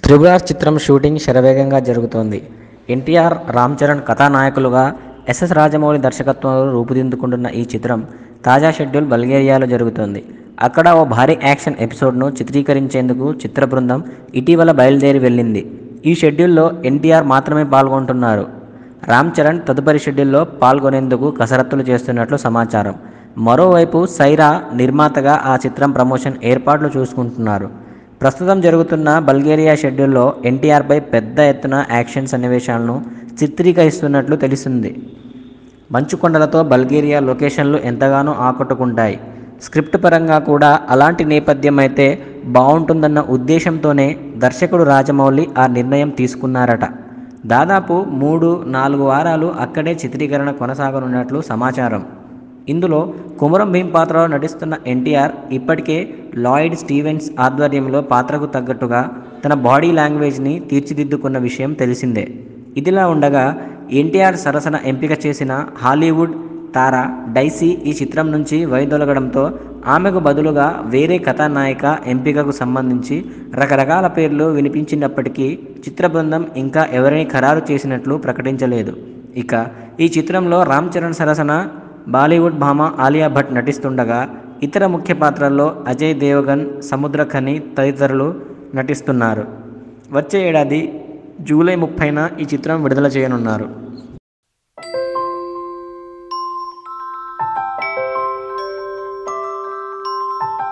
triple R చిత్రం shooting శరవేగంగా జరుగుతోంది ఎన్టీఆర్ రామ్ చరణ్ కథానాయకులుగా ఎస్ఎస్ రాజమౌళి దర్శకత్వంలో రూపుదిద్దుకుంటున్న ఈ చిత్రం తాజా షెడ్యూల్ బల్గేరియాలో జరుగుతోంది అక్కడ ఓ భారీ యాక్షన్ ఎపిసోడ్ను చిత్రీకరించేందుకు చిత్ర బృందం ఇటీవల బయలుదేరి వెళ్ళింది ఈ షెడ్యూల్లో ఎన్టీఆర్ మాత్రమే పాల్గొంటున్నారు రామ్ చరణ్ తదుపరి షెడ్యూల్లో పాల్గొనేందుకు కసరత్తులు చేస్తున్నట్లు సమాచారం మరోవైపు సైరా నిర్మాతగా ఆ చిత్రం ప్రమోషన్ ఏర్పాట్లు చూసుకుంటున్నారు ప్రస్తుతం జరుగుతున్న బల్గేరియా షెడ్యూల్లో ఎన్టీఆర్పై పెద్ద ఎత్తున యాక్షన్ సన్నివేశాలను చిత్రీకరిస్తున్నట్లు తెలిసింది మంచుకొండలతో బల్గేరియా లొకేషన్లు ఎంతగానో ఆకట్టుకుంటాయి స్క్రిప్ట్ పరంగా కూడా అలాంటి నేపథ్యం అయితే బాగుంటుందన్న ఉద్దేశంతోనే దర్శకుడు రాజమౌళి ఆ నిర్ణయం తీసుకున్నారట దాదాపు మూడు నాలుగు వారాలు అక్కడే చిత్రీకరణ కొనసాగనున్నట్లు సమాచారం ఇందులో కుమరం భీం పాత్రలో నటిస్తున్న ఎన్టీఆర్ ఇప్పటికే లాయిడ్ స్టీవెన్స్ ఆధ్వర్యంలో పాత్రకు తగ్గట్టుగా తన బాడీ లాంగ్వేజ్ని తీర్చిదిద్దుకున్న విషయం తెలిసిందే ఇదిలా ఉండగా ఎన్టీఆర్ సరసన ఎంపిక చేసిన హాలీవుడ్ తార డైసీ ఈ చిత్రం నుంచి వైదొలగడంతో ఆమెకు బదులుగా వేరే కథానాయిక ఎంపికకు సంబంధించి రకరకాల పేర్లు వినిపించినప్పటికీ చిత్ర బృందం ఇంకా ఎవరిని ఖరారు చేసినట్లు ప్రకటించలేదు ఇక ఈ చిత్రంలో రామ్ చరణ్ సరసన బాలీవుడ్ భామ ఆలియా భట్ నటిస్తుండగా ఇతర ముఖ్య పాత్రల్లో అజయ్ దేవగన్ సముద్రఖని తదితరులు నటిస్తున్నారు వచ్చే ఏడాది జూలై ముప్పైన ఈ చిత్రం విడుదల చేయనున్నారు